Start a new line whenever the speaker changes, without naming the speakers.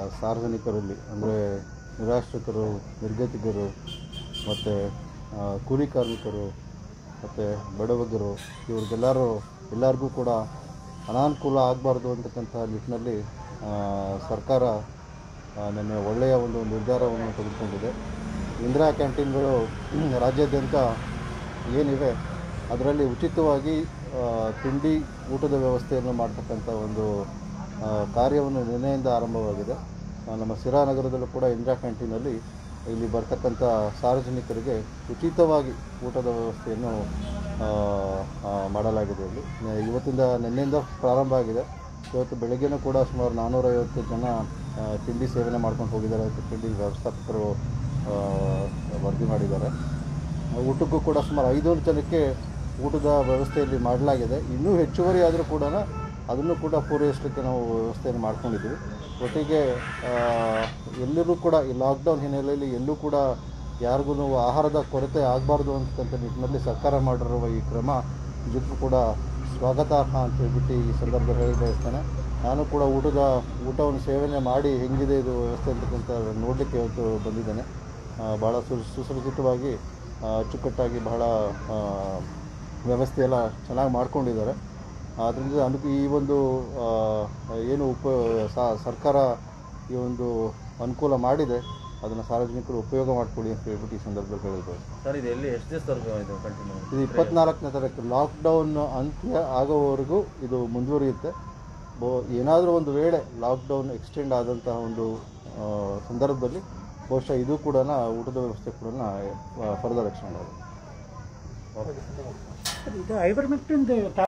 ಸಾರ್ವಜನಿಕರಲ್ಲಿ ಅಂದರೆ ನಿರಾಶ್ರಿತರು ನಿರ್ಗತಿಕರು ಮತ್ತು ಕೂಲಿ ಕಾರ್ಮಿಕರು ಮತ್ತು ಬಡವಗರು ಇವ್ರಿಗೆಲ್ಲರೂ ಎಲ್ಲರಿಗೂ ಕೂಡ ಅನಾನುಕೂಲ ಆಗಬಾರ್ದು ಅಂತಕ್ಕಂಥ ನಿಟ್ಟಿನಲ್ಲಿ ಆ, ಸರ್ಕಾರ ಆ, ನಿನ್ನೆ ಒಳ್ಳೆಯ ಒಂದು ನಿರ್ಧಾರವನ್ನು ತೆಗೆದುಕೊಂಡಿದೆ ಇಂದಿರಾ ಕ್ಯಾಂಟೀನ್ಗಳು ರಾಜ್ಯಾದ್ಯಂತ ಏನಿವೆ ಅದರಲ್ಲಿ ಉಚಿತವಾಗಿ ಆ, ತಿಂಡಿ ಊಟದ ವ್ಯವಸ್ಥೆಯನ್ನು ಮಾಡ್ತಕ್ಕಂಥ ಒಂದು ಆ, ಕಾರ್ಯವನ್ನು ನಿನ್ನೆಯಿಂದ ಆರಂಭವಾಗಿದೆ ಆ, ನಮ್ಮ ಸಿರಾ ನಗರದಲ್ಲೂ ಕೂಡ ಇಂದಿರಾ ಕ್ಯಾಂಟೀನಲ್ಲಿ ಇಲ್ಲಿ ಬರ್ತಕ್ಕಂಥ ಸಾರ್ವಜನಿಕರಿಗೆ ಉಚಿತವಾಗಿ ಊಟದ ವ್ಯವಸ್ಥೆಯನ್ನು ಆ, ಆ, ಮಾಡಲಾಗಿದೆ ಇಲ್ಲಿ ನೆ- ಇವತ್ತಿಂದ ನಿನ್ನೆಯಿಂದ ಪ್ರಾರಂಭ ಆಗಿದೆ ಇವತ್ತು ಬೆಳಗ್ಗೆನೂ ಕೂಡ ಸುಮಾರು ನಾನ್ನೂರೈವತ್ತು ಜನ ಆ, ತಿಂಡಿ ಸೇವನೆ ಮಾಡ್ಕೊಂಡು ಹೋಗಿದ್ದಾರೆ ಅಂತ ತಿಂಡಿ ವ್ಯವಸ್ಥಾಪಕರು ಆ, ವರದಿ ಮಾಡಿದ್ದಾರೆ ಊಟಕ್ಕೂ ಕೂಡ ಸುಮಾರು ಐನೂರು ಜನಕ್ಕೆ ಊಟದ ವ್ಯವಸ್ಥೆಯಲ್ಲಿ ಮಾಡಲಾಗಿದೆ ಇನ್ನೂ ಹೆಚ್ಚುವರಿ ಆದರೂ ಕೂಡ ಅದನ್ನು ಕೂಡ ಪೂರೈಸಲಿಕ್ಕೆ ನಾವು ವ್ಯವಸ್ಥೆಯನ್ನು ಮಾಡ್ಕೊಂಡಿದ್ದೀವಿ ಒಟ್ಟಿಗೆ ಆ, ಎಲ್ಲರೂ ಕೂಡ ಈ ಲಾಕ್ಡೌನ್ ಹಿನ್ನೆಲೆಯಲ್ಲಿ ಎಲ್ಲೂ ಕೂಡ ಯಾರಿಗೂ ಆಹಾರದ ಕೊರತೆ ಆಗಬಾರ್ದು ಅಂತಕ್ಕಂಥ ನಿಟ್ಟಿನಲ್ಲಿ ಸರ್ಕಾರ ಮಾಡಿರುವ ಈ ಕ್ರಮ ನಿಜಕ್ಕೂ ಕೂಡ ಸ್ವಾಗತಾರ್ಹ ಅಂತ ಹೇಳ್ಬಿಟ್ಟು ಈ ಸಂದರ್ಭದಲ್ಲಿ ಹೇಳಿ ಬಯಸ್ತೇನೆ ನಾನು ಕೂಡ ಊಟದ ಊಟವನ್ನು ಸೇವನೆ ಮಾಡಿ ಹೆಂಗಿದೆ ಇದು ವ್ಯವಸ್ಥೆ ಅಂತಕ್ಕಂಥ ನೋಡಲಿಕ್ಕೆ ಇವತ್ತು ಬಂದಿದ್ದೇನೆ ಆ, ಭಾಳ ಸು ಸುಸಜ್ಜಿತವಾಗಿ ಆ, ಅಚ್ಚುಕಟ್ಟಾಗಿ ಬಹಳ ಆ, ವ್ಯವಸ್ಥೆ ಎಲ್ಲ ಚೆನ್ನಾಗಿ ಮಾಡ್ಕೊಂಡಿದ್ದಾರೆ ಆದ್ದರಿಂದ ಅದಕ್ಕೆ ಈ ಒಂದು ಆ, ಏನು ಉಪ ಸ- ಸರ್ಕಾರ ಈ ಒಂದು ಅನುಕೂಲ ಮಾಡಿದೆ ಅದನ್ನು ಸಾರ್ವಜನಿಕರು ಉಪಯೋಗ ಮಾಡ್ಕೊಳ್ಳಿ ಅಂತ ಹೇಳ್ಬಿಟ್ಟು ಈ ಸಂದರ್ಭದಲ್ಲಿ ಹೇಳ್ಬೋದು
ಸರ್ ಇದು ಎಲ್ಲಿ ಎಷ್ಟು ದಿವಸದವರೆಗೂ ಇದು ಕಂಟಿನ್ಯೂ
ಇದು ಇಪ್ಪತ್ನಾಲ್ಕನೇ ತಾರೀಕು ಲಾಕ್ಡೌನ್ ಅಂತ್ಯ ಆಗೋವರೆಗೂ ಇದು ಮುಂದುವರಿಯುತ್ತೆ ಬೋ ಏನಾದರೂ ಒಂದು ವೇಳೆ ಲಾಕ್ಡೌನ್ ಎಕ್ಸ್ಟೆಂಡ್ ಆದಂತಹ ಒಂದು ಆ, ಸಂದರ್ಭದಲ್ಲಿ ಬಹುಶಃ ಇದು ಕೂಡ ಊಟದ ವ್ಯವಸ್ಥೆ ಕೂಡ ಫರ್ದರ್ ಎಕ್ಸ್ಟೆಂಡ್ ಆಗುತ್ತೆ
ಇದು ಐವರ್ ಮೆಟ್ರಿಂದ